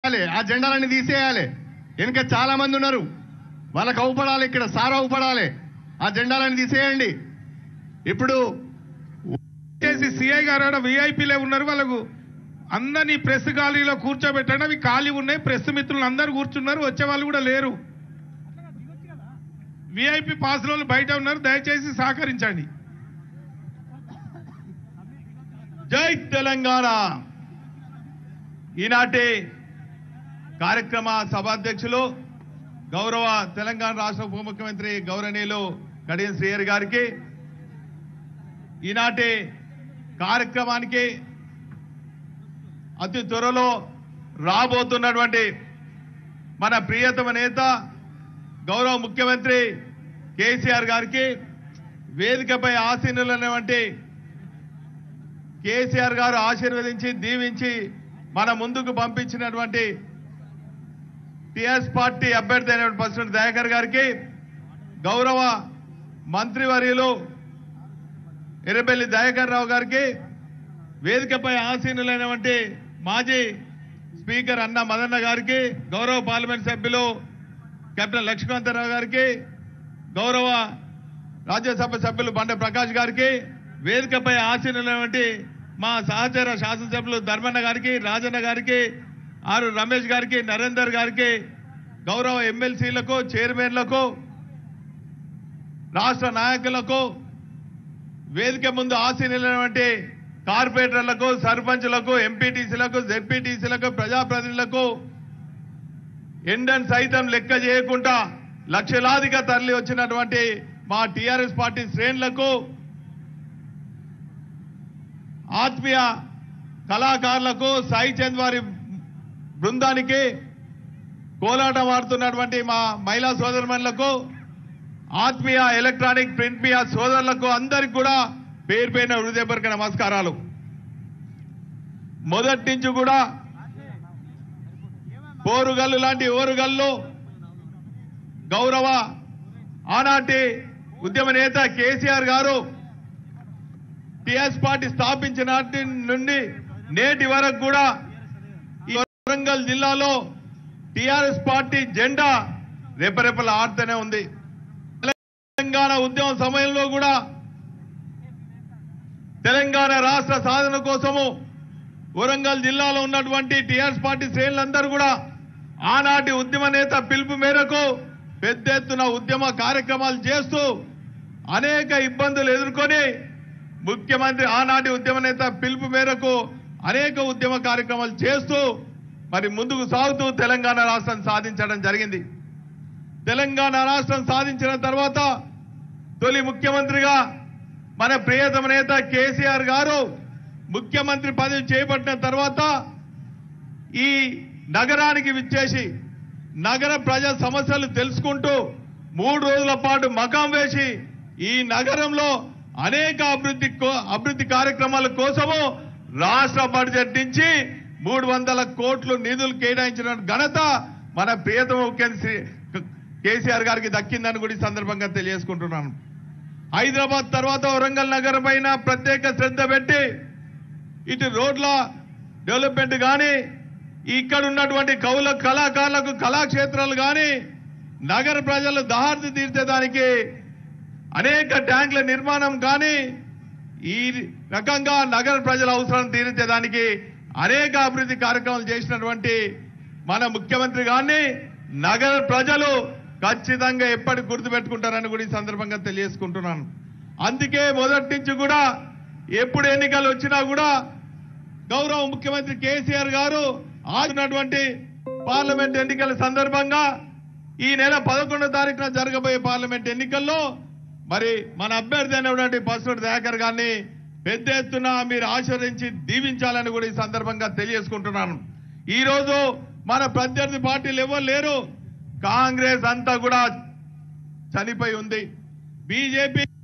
తీసేయాలి ఆ జెండాలన్నీ తీసేయాలి వెనుక చాలా మంది ఉన్నారు వాళ్ళకి అవుపడాలి ఇక్కడ సార్ అవుపడాలి ఆ జెండాలన్నీ తీసేయండి ఇప్పుడు చేసి సిఐ గారు ఆడ విఐపీలే ఉన్నారు వాళ్ళకు అందరినీ ప్రెస్ ఖాళీలో కూర్చోబెట్టండి అవి ఖాళీ ఉన్నాయి ప్రెస్ మిత్రులు అందరు కూర్చున్నారు వచ్చే వాళ్ళు కూడా లేరు విఐపి పాస్ వాళ్ళు బయట ఉన్నారు దయచేసి సహకరించండి జై తెలంగాణ ఈనాటి కార్యక్రమ సభాధ్యక్షులు గౌరవ తెలంగాణ రాష్ట్ర ఉప ముఖ్యమంత్రి గౌరవనీయులు కడియం శ్రీహరి గారికి ఈనాటి కార్యక్రమానికి అతి త్వరలో రాబోతున్నటువంటి మన ప్రియతమ నేత గౌరవ ముఖ్యమంత్రి కేసీఆర్ గారికి వేదికపై ఆసీనులైనటువంటి కేసీఆర్ గారు ఆశీర్వదించి దీవించి మన ముందుకు పంపించినటువంటి టిఆర్ఎస్ పార్టీ అభ్యర్థి అయినటువంటి ప్రెసిడెంట్ దయాకర్ గారికి గౌరవ మంత్రివర్యులు ఎర్రబెల్లి దయాకర్ రావు గారికి వేదికపై ఆసీనులైనటువంటి మాజీ స్పీకర్ అన్న మదన్న గారికి గౌరవ పార్లమెంట్ సభ్యులు కెప్టెన్ లక్ష్మీకాంతరావు గారికి గౌరవ రాజ్యసభ సభ్యులు బండ ప్రకాష్ గారికి వేదికపై ఆసీనులైనటువంటి మా సహచర శాసనసభ్యులు ధర్మన్న గారికి రాజన్న గారికి ఆరు రమేష్ గారికి నరేందర్ గారికి గౌరవ ఎమ్మెల్సీలకు చైర్మన్లకు రాష్ట్ర నాయకులకు వేదిక ముందు ఆసీనులైనటువంటి కార్పొరేటర్లకు సర్పంచులకు ఎంపీటీసీలకు జెడ్పీటీసీలకు ప్రజాప్రతినిధులకు ఎండన్ సైతం లెక్క చేయకుండా లక్షలాదిగా తరలి వచ్చినటువంటి మా టిఆర్ఎస్ పార్టీ శ్రేణులకు ఆత్మీయ కళాకారులకు సాయి చంద్ వారి బృందానికి కోలాటం ఆడుతున్నటువంటి మా మహిళా సోదరుమణులకు ఆత్మీయ ఎలక్ట్రానిక్ ప్రింట్ మీడియా సోదరులకు అందరికి కూడా పేరు పైన హృదయపూర్వక నమస్కారాలు మొదటి నుంచి కూడా పోరుగల్లు లాంటి ఓరుగల్లు గౌరవ ఆనాటి ఉద్యమ నేత కేసీఆర్ గారు టిఎస్ పార్టీ స్థాపించిన నాటి నుండి నేటి వరకు కూడా ఈ వరంగల్ జిల్లాలో టిఆర్ఎస్ పార్టీ జెండా రెపరెపల ఆడుతూనే ఉంది తెలంగాణ ఉద్యమ సమయంలో కూడా తెలంగాణ రాష్ట్ర సాధన కోసము వరంగల్ జిల్లాలో ఉన్నటువంటి టిఆర్ఎస్ పార్టీ శ్రేణులందరూ కూడా ఆనాటి ఉద్యమ నేత పిలుపు మేరకు పెద్ద ఎత్తున ఉద్యమ కార్యక్రమాలు చేస్తూ అనేక ఇబ్బందులు ఎదుర్కొని ముఖ్యమంత్రి ఆనాటి ఉద్యమ నేత పిలుపు మేరకు అనేక ఉద్యమ కార్యక్రమాలు చేస్తూ మరి ముందుకు సాగుతూ తెలంగాణ రాష్ట్రం సాధించడం జరిగింది తెలంగాణ రాష్ట్రం సాధించిన తర్వాత తొలి ముఖ్యమంత్రిగా మన ప్రియతమ నేత కేసీఆర్ గారు ముఖ్యమంత్రి పదవి చేపట్టిన తర్వాత ఈ నగరానికి విచ్చేసి నగర ప్రజా సమస్యలు తెలుసుకుంటూ మూడు రోజుల పాటు మకాం వేసి ఈ నగరంలో అనేక అభివృద్ధి కో- అభివృద్ధి కార్యక్రమాల కోసము రాష్ట్ర బడ్జెట్ నుంచి మూడు వందల కోట్లు నిధులు కేటాయించిన ఘనత మన ప్రియతమ ముఖ్యమంత్రి కేసీఆర్ గారికి దక్కిందని కూడా ఈ సందర్భంగా తెలియజేసుకుంటున్నాను హైదరాబాద్ తర్వాత వరంగల్ నగరం పైన ప్రత్యేక శ్రద్ధ పెట్టి ఇటు రోడ్ల డెవలప్మెంట్ కానీ ఇక్కడ ఉన్నటువంటి కవుల కళాకారులకు కళాక్షేత్రాలు కానీ నగర ప్రజలు దహార్తి తీర్చేదానికి అనేక ట్యాంకుల నిర్మాణం కానీ ఈ రకంగా నగర ప్రజల అవసరాలను తీర్చేదానికి అనేక అభివృద్ధి కార్యక్రమాలు చేసినటువంటి మన ముఖ్యమంత్రి గారిని నగర ప్రజలు ఖచ్చితంగా ఎప్పటికి గుర్తుపెట్టుకుంటారని కూడా ఈ సందర్భంగా తెలియజేసుకుంటున్నాను అందుకే మొదటి నుంచి కూడా ఎప్పుడు ఎన్నికలు వచ్చినా కూడా గౌరవ ముఖ్యమంత్రి కేసీఆర్ గారు ఆగినటువంటి పార్లమెంట్ ఎన్నికల సందర్భంగా ఈ నెల పదకొండో తారీఖున జరగబోయే పార్లమెంట్ ఎన్నికల్లో మరి మన అభ్యర్థి అయినటువంటి పసుడు దయాకర్ గారిని పెద్ద ఎత్తున మీరు ఆశీర్వదించి దీవించాలని కూడా ఈ సందర్భంగా తెలియజేసుకుంటున్నాను ఈ రోజు మన ప్రత్యర్థి పార్టీలు ఎవరు లేరు కాంగ్రెస్ అంతా కూడా చనిపోయి ఉంది బీజేపీ